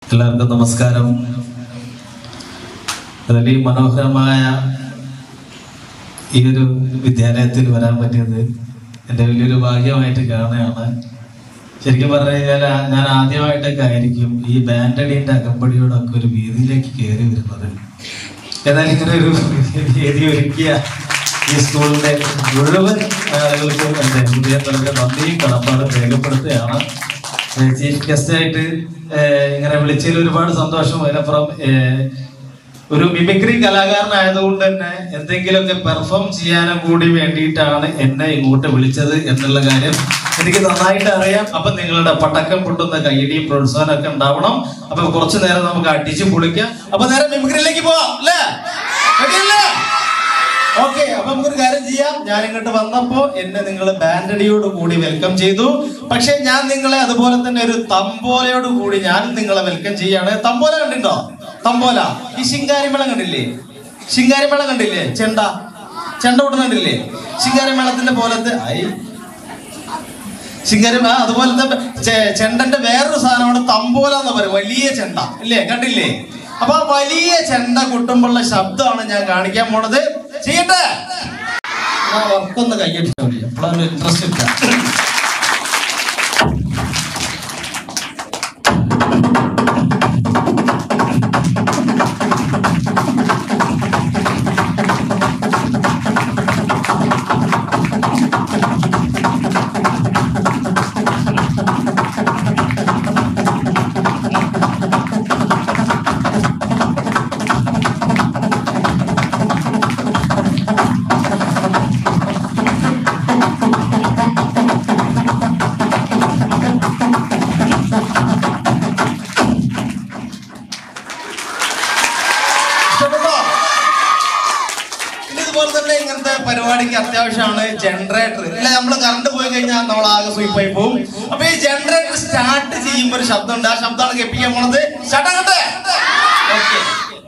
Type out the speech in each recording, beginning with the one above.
എല്ലാവർക്കും നമസ്കാരം അതിൽ മനോഹരമായ ഈ ഒരു വിദ്യാലയത്തിൽ വരാൻ പറ്റിയത് എൻ്റെ വലിയൊരു ഭാഗ്യമായിട്ട് കാണുകയാണ് ശരിക്കും പറഞ്ഞു കഴിഞ്ഞാൽ ഞാൻ ആദ്യമായിട്ടൊക്കെ ആയിരിക്കും ഈ ബാൻഡടിയുടെ അകമ്പടിയോടൊക്കെ ഒരു വേദിയിലേക്ക് കയറി വരുന്നത് ഏതായാലും ഇങ്ങനെ ഒരു വേദി ഒരുക്കിയ ഈ സ്കൂളിന്റെ മുഴുവൻ ആളുകൾക്കും എൻ്റെ പുതിയ തലമുറ നന്ദിയും കടപ്പാടും രേഖപ്പെടുത്തുകയാണ് ചീഫ് ഗസ്റ്റ് ആയിട്ട് ഏഹ്, ഇങ്ങനെ വിളിച്ചതിൽ ഒരുപാട് സന്തോഷം അതിനപ്പുറം ഏഹ്, ഒരു മിമിക്രി കലാകാരനായതുകൊണ്ട് തന്നെ എന്തെങ്കിലുമൊക്കെ പെർഫോം ചെയ്യാനും കൂടി വേണ്ടിയിട്ടാണ് എന്നെ ഇങ്ങോട്ട് വിളിച്ചത് എന്നുള്ള കാര്യം എനിക്ക് നന്നായിട്ട് അറിയാം അപ്പൊ നിങ്ങളുടെ പടക്കം പൊട്ടുന്ന കൈയടിയും പ്രോത്സാഹനം ഒക്കെ ഉണ്ടാവണം അപ്പൊ കുറച്ചു നേരം നമുക്ക് അടിച്ചു പൊളിക്കാം അപ്പൊ നേരെ മിമിക്രിയിലേക്ക് പോവാം അല്ലേ റെഡിയല്ലേ ഓക്കെ അപ്പൊ നമുക്കൊരു കാര്യം ചെയ്യാം ഞാൻ ഇങ്ങോട്ട് വന്നപ്പോ എന്നെ നിങ്ങൾ ബാൻഡടിയോട് കൂടി വെൽക്കം ചെയ്തു പക്ഷെ ഞാൻ നിങ്ങളെ അതുപോലെ തന്നെ ഒരു തമ്പോലയോട് കൂടി ഞാനും നിങ്ങളെ വെൽക്കം ചെയ്യാണ് തമ്പോല കണ്ടിട്ടോ തമ്പോല ഈ ശിങ്കാരിമേളം കണ്ടില്ലേ ശിങ്കാരിമേളം കണ്ടില്ലേ ചെണ്ട ചെണ്ട കൊട്ടുന്ന കണ്ടില്ലേ ശിങ്കാരിമേളത്തിന്റെ പോലത്തെ ഐ ശിങ്കാരി ആ അതുപോലത്തെ ചെ- ചെണ്ടന്റെ വേറൊരു സാധനമാണ് തമ്പോല എന്ന് പറയും വലിയ ചെണ്ട ഇല്ലേ കണ്ടില്ലേ അപ്പൊ ആ വലിയ ചെണ്ട കൊട്ടുമ്പോഴുള്ള ശബ്ദമാണ് ഞാൻ കാണിക്കാൻ പോണത് ചെയ്യട്ടെ ആ വർക്കൊന്ന് കൈയടിച്ചാൽ മതി അപ്പോഴാണ് ഇൻട്രസ്റ്റ് ഇല്ല ഇഷ്ടപ്പെട്ടോ പിന്നെ ഇതുപോലെ തന്നെ ഇങ്ങനത്തെ പരിപാടിക്ക് അത്യാവശ്യമാണ് ജനറേറ്റർ ഇല്ല നമ്മൾ കറണ്ട് പോയി കഴിഞ്ഞാൽ നമ്മൾ ആകെ സ്വീപ്പായി പോകും അപ്പൊ ഈ ജനറേറ്റർ സ്റ്റാർട്ട് ചെയ്യുമ്പോൾ ഒരു ശബ്ദമുണ്ട് ആ ശബ്ദമാണ് കേൾപ്പിക്കാൻ പോണത് സ്റ്റാർട്ട് ആകട്ടെ ഓക്കെ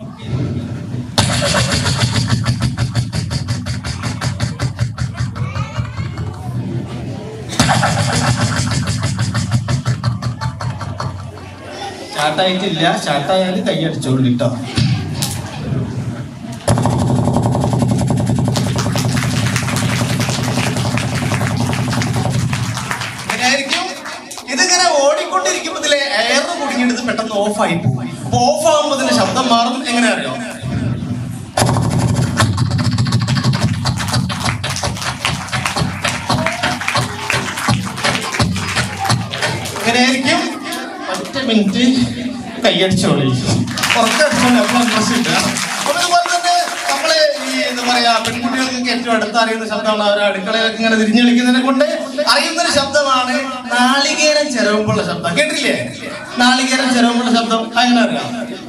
സ്റ്റാർട്ടായിട്ടില്ല സ്റ്റാർട്ടായാൽ കൈയടിച്ചോളൂ കേട്ടോ ഇങ്ങനെയായിരിക്കും ഇതിങ്ങനെ ഓടിക്കൊണ്ടിരിക്കുമ്പോ ഇതിലെ എയർ കുടുങ്ങിയിട്ട് പെട്ടെന്ന് ഓഫ് ആയി പോകും അപ്പൊ ഓഫ് ആകുമ്പോ ഇതിന്റെ ശബ്ദം മാറും എങ്ങനെ അറിയോ ഇങ്ങനെയായിരിക്കും ഒറ്റ മിനിറ്റ് കൈയടിച്ചോളി ഉറക്കടിച്ചോളി അപ്പോൾ ഇൻട്രസ്റ്റ് ഇല്ല അപ്പൊ ഇതുപോലെ തന്നെ നമ്മള് ഈ എന്താ പറയാ പെൺകുട്ടികൾക്ക് ഏറ്റവും അടുത്ത് അറിയുന്ന ശബ്ദമാണ് അവർ അടുക്കളയിലൊക്കെ ഇങ്ങനെ തിരിഞ്ഞു കളിക്കുന്നതിനെ കൊണ്ട് അറിയുന്ന ഒരു ശബ്ദമാണ് നാളികേരം ചെലവുമ്പോഴുള്ള ശബ്ദം കേട്ടില്ലേ നാളികേരം ചെലവുമ്പോഴുള്ള ശബ്ദം അങ്ങനെ അറിയാം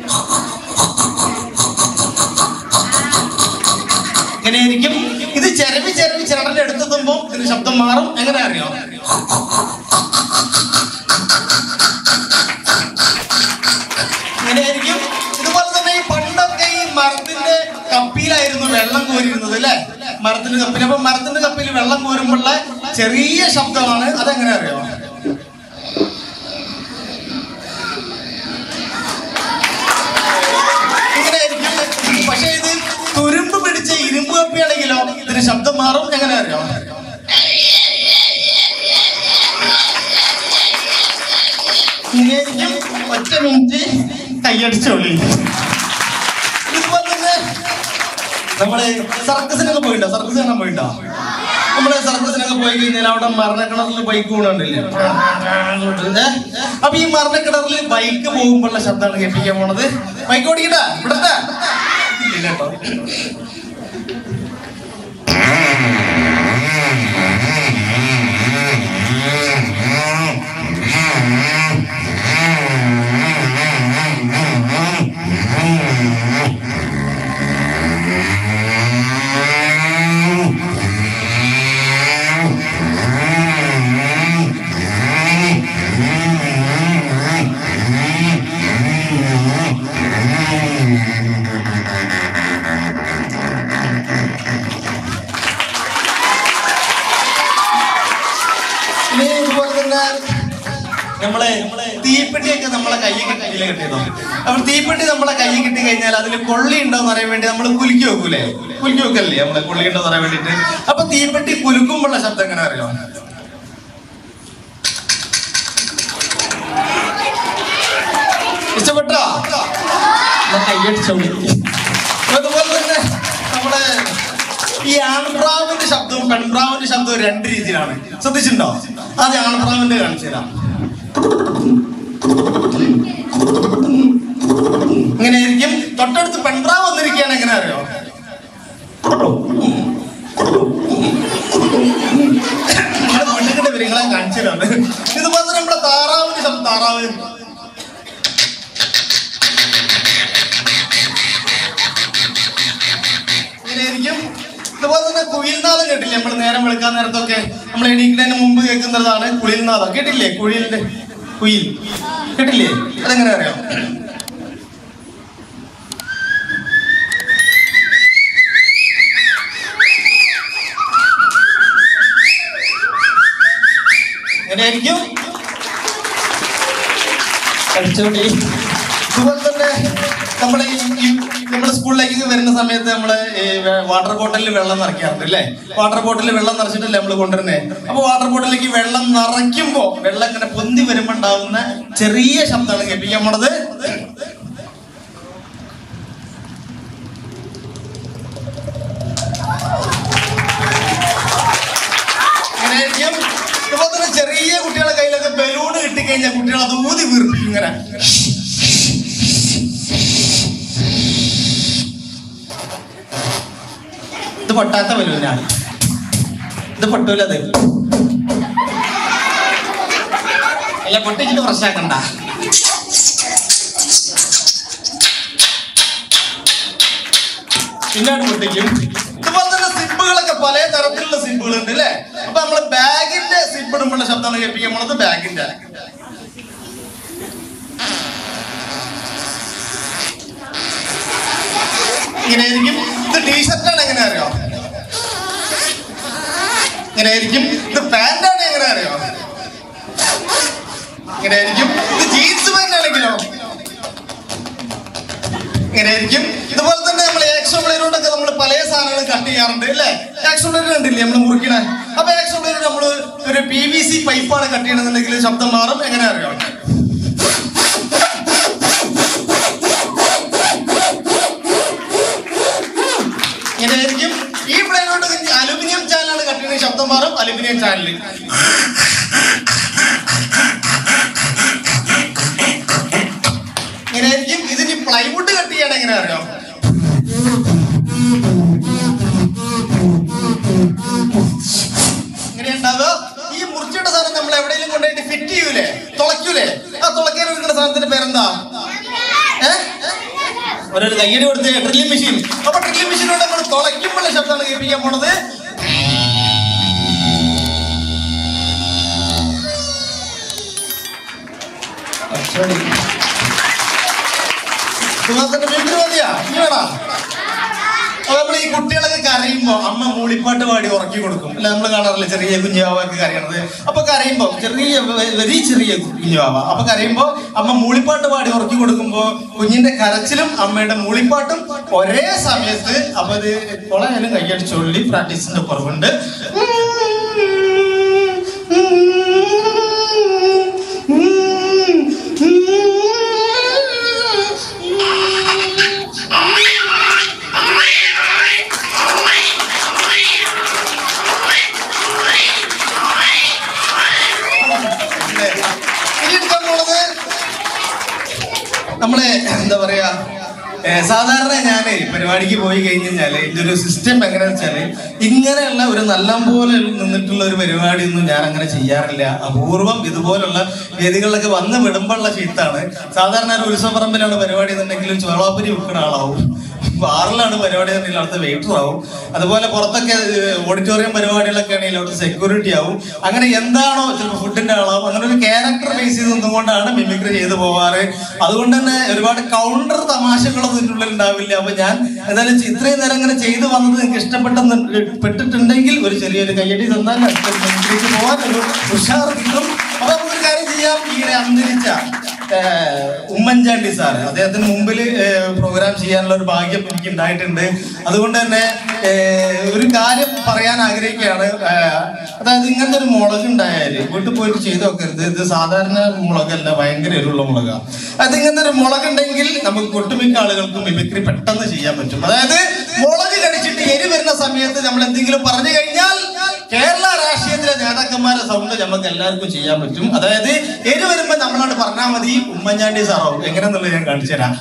ഇങ്ങനെയായിരിക്കും ഇത് ചെരവി ചെരവി ചിരടന്റെ അടുത്തെത്തുമ്പോ ഇതിന് ശബ്ദം മാറും എങ്ങനെ അറിയാം ഇങ്ങനെയായിരിക്കും ഇതുപോലെ തന്നെ ഈ പണ്ടൊക്കെ ഈ മരത്തിന്റെ കപ്പിയിലായിരുന്നു വെള്ളം കോരിയിരുന്നത് അല്ലെ മരത്തിന്റെ കപ്പിൽ അപ്പൊ മരത്തിന്റെ കപ്പിൽ വെള്ളം കോരുമ്പോഴുള്ള ചെറിയ ശബ്ദമാണ് അതെങ്ങനെ അറിയോ ഇങ്ങനെയായിരിക്കും പക്ഷെ ഇത് തുരുമ്പ് പിടിച്ച ഇരുമ്പ് കപ്പിയാണെങ്കിലോ ഇതിന് ശബ്ദം മാറും എങ്ങനെ അറിയോ ഇങ്ങനെയായിരിക്കും ഒറ്റ മിനിറ്റ് കൈയടിച്ചോളി ഇതുപോലെ തന്നെ നമ്മള് സർക്കസിനൊക്കെ പോയിട്ടോ സർക്കസ് കാണാൻ പോയിട്ടോ നമ്മള് സർക്കസിനൊക്കെ പോയി കഴിഞ്ഞാൽ അവിടെ മരണക്കിണറിൽ ബൈക്ക് പോകണില്ലേ അപ്പൊ ഈ മരണക്കിണറിൽ ബൈക്ക് പോകുമ്പോഴുള്ള ശബ്ദമാണ് കേൾപ്പിക്കാൻ പോണത് ബൈക്ക് ഓടിക്കട്ടെ ഇവിടത്തെ ഇല്ല കേട്ടോ ഇനി ഇതുപോലെ തന്നെ നമ്മളെ തീപ്പെട്ടിയൊക്കെ നമ്മളെ കയ്യിൽ കയ്യിൽ കിട്ടിയതോ അപ്പോൾ തീപ്പെട്ടി നമ്മളെ കയ്യിൽ കിട്ടി കഴിഞ്ഞാൽ അതിൽ കൊള്ളി ഉണ്ടോ എന്ന് അറിയാൻ വേണ്ടി നമ്മൾ കുലുക്കി വെക്കൂലേ കുലുക്കി വെക്കല്ലേ നമ്മളെ കൊള്ളി ഉണ്ടോ എന്ന് അറിയാൻ വേണ്ടിയിട്ട് അപ്പൊ തീപ്പെട്ടി കുലുക്കുമ്പോഴുള്ള ശബ്ദം എങ്ങനെ അറിയോ ഇഷ്ടപ്പെട്ടോ കയ്യടിച്ചോളി അതുപോലെ തന്നെ നമ്മുടെ ഈ ആൺപ്രാവിന്റെ ശബ്ദവും പെൺപ്രാവിന്റെ ശബ്ദവും രണ്ട് രീതിയിലാണ് ശ്രദ്ധിച്ചിട്ടുണ്ടോ അത് ആൺപ്രാവിന്റെ കാണിച്ചു തരാം ഇങ്ങനെ ആയിരിക്കും തൊട്ടടുത്ത് പെൺപ്രാവ് വന്നിരിക്കുകയാണ് എങ്ങനെ അറിയോ നമ്മുടെ പെണ്ണുങ്ങളുടെ വിവരങ്ങളെ കാണിച്ചു തരാണ് ഇതുപോലെ തന്നെ നമ്മുടെ താറാവിന്റെ ശബ്ദം താറാവ് ഇങ്ങനെയായിരിക്കും ഇതുപോലെ തന്നെ കുയിൽനാദം കേട്ടില്ലേ നമ്മൾ നേരം വെളുക്കാൻ നേരത്തൊക്കെ നമ്മൾ എണീക്കുന്നതിന് മുമ്പ് കേൾക്കുന്നതാണ് കുയിൽനാദം കേട്ടില്ലേ കുയിലിന്റെ കുയിൽ കേട്ടില്ലേ അതെങ്ങനെ അറിയാം എങ്ങനെയായിരിക്കും പഠിച്ചോളി അതുപോലെ തന്നെ നമ്മുടെ ഈ ഈ- നമ്മുടെ സ്കൂളിലേക്ക് വരുന്ന സമയത്ത് നമ്മള് ഈ വെ- വാട്ടർ ബോട്ടിലിൽ വെള്ളം നിറയ്ക്കാറുണ്ട് അല്ലേ വാട്ടർ ബോട്ടിലിൽ വെള്ളം നിറച്ചിട്ടല്ലേ നമ്മൾ കൊണ്ടുവരുന്നത് അപ്പൊ വാട്ടർ ബോട്ടിലേക്ക് വെള്ളം നിറയ്ക്കുമ്പോ വെള്ളം ഇങ്ങനെ പൊന്തി വരുമ്പോ ഉണ്ടാവുന്ന ചെറിയ ശബ്ദമാണ് കേൾപ്പിക്കാൻ പോണത് ഇങ്ങനെയായിരിക്കും ഇതുപോലെ തന്നെ ചെറിയ കുട്ടികളെ കയ്യിലൊക്കെ ബലൂൺ കിട്ടിക്കഴിഞ്ഞാൽ കുട്ടികൾ അത് ഊതി വീർപ്പിക്കും ഇങ്ങനെ ഇത് പൊട്ടാത്ത ബലൂനാണ് ഇത് പൊട്ടൂല അത് അല്ല പൊട്ടിച്ചിട്ട് പ്രശ്നമാക്കണ്ട പിന്നാണ് പൊട്ടിക്കും ഇതുപോലെ തന്നെ സിബുകളൊക്കെ പല തരത്തിലുള്ള സിബുകൾ ഉണ്ട് അല്ലേ അപ്പൊ നമ്മള് ബാഗിന്റെ സിബ് ഇടുമ്പോഴുള്ള ശബ്ദമാണ് കേൾപ്പിക്കാൻ പോണത് ബാഗിന്റെ ഇങ്ങനെയായിരിക്കും ഇത് ടീഷർട്ടാണ് എങ്ങനെ അറിയോ ഇങ്ങനെയായിരിക്കും ഇത് പാന്റാണ് എങ്ങനെ അറിയോ ഇങ്ങനെയായിരിക്കും ഇത് ജീൻസ് പാന്റ് ആണെങ്കിലോ ഇങ്ങനെയായിരിക്കും ഇതുപോലെ തന്നെ നമ്മൾ ആക്ഷൻ പ്ലെയറോടൊക്കെ നമ്മൾ പല സാധനങ്ങൾ കട്ട് ചെയ്യാറുണ്ട് അല്ലേ ആക്ഷൻ പ്ലെയർ കണ്ടില്ലേ നമ്മൾ മുറിക്കണ അപ്പൊ ആക്ഷൻ പ്ലെയർ നമ്മൾ ഒരു പി വി സി പൈപ്പാണ് കട്ട് ചെയ്യണമെന്നുണ്ടെങ്കിൽ ശബ്ദം മാറും എങ്ങനെ അറിയാം ഇങ്ങനെയായിരിക്കും ഈ പ്ലെയറോട് അലുമിനിയം ചാനലാണ് കട്ട് ചെയ്യുന്ന ശബ്ദം മാറും അലുമിനിയം ചാനൽ ഇങ്ങനെയായിരിക്കും ഇതിന് പ്ലൈവുഡ് കട്ട് ചെയ്യണം എങ്ങനെ അറിയാം ഇങ്ങനെ ഉണ്ടാവുക ഈ മുറിച്ചിട്ട സാധനം നമ്മൾ എവിടെയെങ്കിലും കൊണ്ടുപോയിട്ട് ഫിറ്റ് ചെയ്യൂലേ തുളയ്ക്കൂലേ ആ തുളയ്ക്കാൻ എടുക്കുന്ന സാധനത്തിന്റെ പേരെന്താ ഏഹ് ഒരു കയ്യടി കൊടുത്ത് ഡ്രില്ലിംഗ് മെഷീൻ അപ്പൊ ഡ്രില്ലിംഗ് മെഷീനോട് നമ്മൾ തുളയ്ക്കുമ്പോഴുള്ള ശബ്ദമാണ് കേൾപ്പിക്കാൻ പോണത് പഠിച്ചോളി സുഹാസിന്റെ വീട്ടിൽ മതിയാ നീ വേണോ അപ്പൊ നമ്മൾ ഈ കുട്ടികളൊക്കെ കരയുമ്പോ അമ്മ മൂളിപ്പാട്ട് പാടി ഉറക്കി കൊടുക്കും അല്ലെ നമ്മൾ കാണാറില്ല ചെറിയ കുഞ്ഞുവാവൊക്കെ കരയണത് അപ്പൊ കരയുമ്പോ ചെറിയ വെരി ചെറിയ കുഞ്ഞുവാവ അപ്പൊ കരയുമ്പോ അമ്മ മൂളിപ്പാട്ട് പാടി ഉറക്കി കൊടുക്കുമ്പോ കുഞ്ഞിന്റെ കരച്ചിലും അമ്മയുടെ മൂളിപ്പാട്ടും ഒരേ സമയത്ത് അപ്പൊ അത് കൊളയാലും കൈയടിച്ചൊള്ളി പ്രാക്ടീസിന്റെ കുറവുണ്ട് ഇല്ലേ? ഇനി എടുക്കാൻ പോണത് നമ്മളെ എന്താ പറയാ ഏ, സാധാരണ ഞാൻ പരിപാടിക്ക് പോയി കഴിഞ്ഞ് കഴിഞ്ഞാല് ഇതിന്റെ ഒരു സിസ്റ്റം എങ്ങനെയാന്ന് വെച്ചാല് ഇങ്ങനെയുള്ള ഒരു നല്ല പോലെ നിന്നിട്ടുള്ള ഒരു പരിപാടി ഒന്നും ഞാൻ അങ്ങനെ ചെയ്യാറില്ല അപൂർവം ഇതുപോലുള്ള വേദികളിലൊക്കെ വന്ന് വിടുമ്പോഴുള്ള ചീത്താണ് സാധാരണ ഒരു ഉത്സവപ്പറമ്പിലാണ് പരിപാടി എന്നുണ്ടെങ്കിലും ചോളാപ്പുരി വെക്കുന്ന ആളാവും ബാറിലാണ് പരിപാടി എന്നുണ്ടെങ്കിൽ അവിടുത്തെ വെയിറ്റർ ആവും അതുപോലെ പുറത്തൊക്കെ ഓഡിറ്റോറിയം പരിപാടികളൊക്കെ ആണെങ്കിൽ അവിടുത്തെ സെക്യൂരിറ്റി ആവും അങ്ങനെ എന്താണോ ചിലപ്പോൾ ഫുഡിന്റെ ആളാവും അങ്ങനെ ഒരു ക്യാരക്ടർ ബേസ് ചെയ്ത് നിന്നുകൊണ്ടാണ് മിമിക്രി ചെയ്തു പോവാറ് അതുകൊണ്ട് തന്നെ ഒരുപാട് കൗണ്ടർ തമാശകളൊന്നും ഇതിൻ്റെ ഉള്ളിൽ ഉണ്ടാവില്ല അപ്പൊ ഞാൻ എന്തായാലും ചി- ഇത്രയും നേരം ഇങ്ങനെ ചെയ്തു വന്നത് നിങ്ങൾക്ക് ഇഷ്ടപ്പെട്ടെന്ന് പെട്ടിട്ടുണ്ടെങ്കിൽ ഒരു ചെറിയൊരു കയ്യടി തന്നാൽ അടുത്ത മിമിക്രിക്ക് പോകാൻ ഒരു ഉഷാർ കിട്ടും അപ്പൊ നമുക്കൊരു കാര്യം ചെയ്യാം ആദ്യം ഈയിടെ അന്തരിച്ച ഏഹ്, ഉമ്മൻചാണ്ടി സാറ് അദ്ദേഹത്തിന് മുമ്പിൽ പ്രോഗ്രാം ചെയ്യാനുള്ള ഒരു ഭാഗ്യം എനിക്ക് ഉണ്ടായിട്ടുണ്ട് അതുകൊണ്ട് തന്നെ ഏഹ്, ഒരു കാര്യം പറയാൻ ആഗ്രഹിക്കുകയാണ് ഏഹ്, അതായത് ഇങ്ങനത്തെ ഒരു മുളക് ഉണ്ടായാല് വീട്ടിൽ പോയിട്ട് ചെയ്ത് നോക്കരുത് ഇത് സാധാരണ മുളകല്ല ഭയങ്കര എരിവുള്ള മുളകാണ് അത് ഇങ്ങനത്തെ ഒരു മുളക് ഉണ്ടെങ്കിൽ നമുക്ക് ഒട്ടുമിക്ക ആളുകൾക്കും മിമിക്രി പെട്ടെന്ന് ചെയ്യാൻ പറ്റും അതായത് മുളക് കടിച്ചിട്ട് എരി വരുന്ന സമയത്ത് നമ്മൾ എന്തെങ്കിലും പറഞ്ഞു കഴിഞ്ഞാൽ കേരള രാഷ്ട്രീയത്തിലെ നേതാക്കന്മാരെ സൗണ്ട് നമുക്ക് എല്ലാവർക്കും ചെയ്യാൻ പറ്റും അതായത് എരി വരുമ്പോ നമ്മളോട് പറഞ്ഞാൽ മതി ഉമ്മൻചാണ്ടി സാറാവും എങ്ങനെയെന്നുള്ളത് ഞാൻ കാണിച്ചു തരാം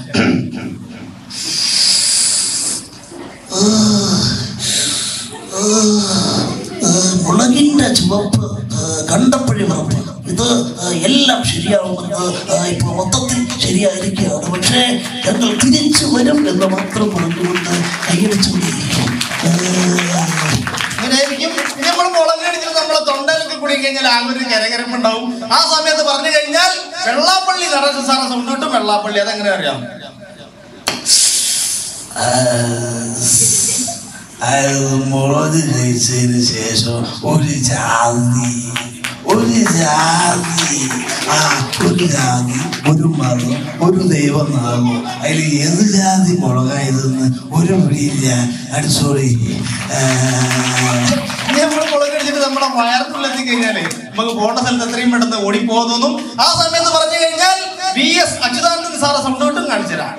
മുളകിന്റെ ചുവപ്പ് കണ്ടപ്പോഴേ ഉറപ്പ് ഇത് ആ, എല്ലാം ശരിയാവുമെന്ന് ആ, ഇപ്പൊ മൊത്തത്തിൽ ശരിയായിരിക്കുകയാണ് പക്ഷേ ഞങ്ങൾ തിരിച്ചു വരും എന്ന് മാത്രം പറഞ്ഞുകൊണ്ട് കൈയടിച്ചുകൊണ്ടിരിക്കും ആ, അങ്ങനെയായിരിക്കും ഇനി നമ്മൾ മുളക് അടിച്ചിട്ട് നമ്മളെ തൊണ്ടയിലൊക്കെ കൂടി കഴിഞ്ഞാൽ ആകെ ഒരു കരകരപ്പുണ്ടാവും ആ സമയത്ത് പറഞ്ഞു കഴിഞ്ഞാൽ വെള്ളാപ്പള്ളി നടരാജൻ സാറെ സൗണ്ട് കിട്ടും വെള്ളാപ്പള്ളി അതെങ്ങനെ അറിയാം ആ, അത് മുളക് കഴിച്ചതിന് ശേഷം ഒരു ജാതി ഒരു ജാതി ആ ഒരു ജാതി ഒരു മതം ഒരു ദൈവം നാമോ അതിൽ ഏത് ജാതി മുളകായതെന്ന് ഒരു പിടിയില്ല അടിച്ചോളി ആ, ഇനി നമ്മൾ മുളക് അടിച്ചിട്ട് നമ്മുടെ വയർക്കുള്ളെത്തി കഴിഞ്ഞാല് നമുക്ക് പോകേണ്ട സ്ഥലത്ത് എത്രയും പെട്ടെന്ന് ഓടിപ്പോകാൻ തോന്നും ആ സമയത്ത് പറഞ്ഞു കഴിഞ്ഞാൽ വി എസ് അച്യുതാനന്ദൻ സാറെ സൗണ്ട് കിട്ടും കാണിച്ചു തരാം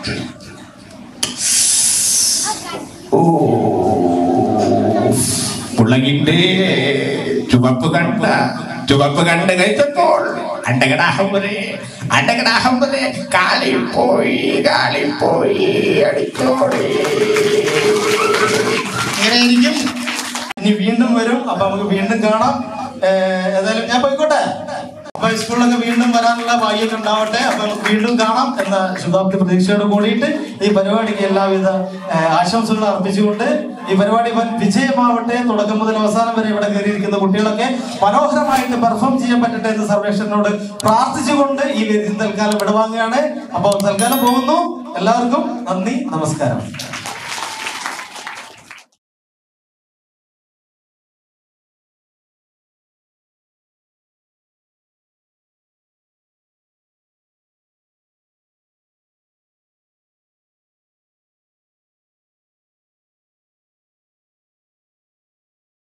മുളകിന്റെ ചുവപ്പ് കണ്ട ചുവപ്പ് കണ്ട് കഴിച്ചപ്പോൾ അണ്ടകടാഹം പോലെ അണ്ടകടാഹം പോലെ കാലിൽ പോയി കാലിൽ പോയി അടിച്ചോടി ഇങ്ങനെയായിരിക്കും ഇനി വീണ്ടും വരും അപ്പൊ നമുക്ക് വീണ്ടും കാണാം ഏഹ് ഏതായാലും ഞാൻ പോയിക്കോട്ടെ അപ്പൊ സ്കൂളിലൊക്കെ വീണ്ടും വരാനുള്ള ഭാഗ്യമൊക്കെ ഉണ്ടാവട്ടെ അപ്പൊ നമുക്ക് വീണ്ടും കാണാം എന്ന ശുഭാപ്തി പ്രതീക്ഷയോട് കൂടിയിട്ട് ഈ പരിപാടിക്ക് എല്ലാവിധ ഏഹ് ആശംസകളും അർപ്പിച്ചുകൊണ്ട് ഈ പരിപാടി വൻ വിജയമാവട്ടെ തുടക്കം മുതൽ അവസാനം വരെ ഇവിടെ കയറിയിരിക്കുന്ന കുട്ടികളൊക്കെ മനോഹരമായിട്ട് പെർഫോം ചെയ്യാൻ പറ്റട്ടെ എന്ന് സർവേഷനോട് പ്രാർത്ഥിച്ചുകൊണ്ട് ഈ വേദി തൽക്കാലം വിടവാങ്ങുകയാണ് അപ്പോൾ തൽക്കാലം പോകുന്നു എല്ലാവർക്കും നന്ദി നമസ്കാരം